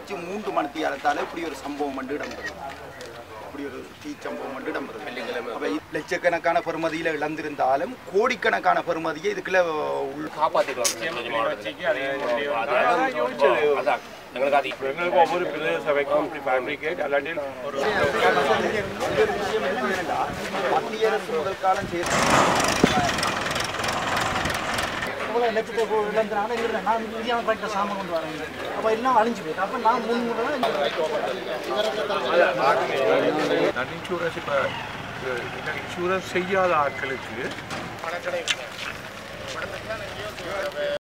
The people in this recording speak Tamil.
கழிச்சு மூன்று மணித்தியாலத்தால் இப்படி ஒரு சம்பவம் வந்து இடம்பெறும் இப்படி ஒரு தீ சம்பவம் வந்து இடம்பெறும் அப்ப இது லட்சக்கணக்கான பெறுமதியில் இழந்திருந்தாலும் கோடிக்கணக்கான பெறுமதியை இதுக்குள்ள உள் அதான் எங்களுக்கு அது எங்களுக்கு ஒவ்வொரு பிள்ளைய வைக்கும் இப்படி ஃபேப்ரிகேட் அல்லாட்டி ஒரு இன்னொரு விஷயம் இருக்கு என்னன்னா, மத்திய அரசு முதல் காலம் செய்த எவ்வளோ லட்சத்தை இழந்தாங்க இல்லை நான் இந்தியாவை கரெக்டாக சாமான் கொண்டு வரேன் அப்போ எல்லாம் அழிஞ்சு போயிட்டு அப்போ நான் முன் நான் இன்சூரன்ஸ் இப்போ இன்சூரன்ஸ் செய்யாத ஆட்களுக்கு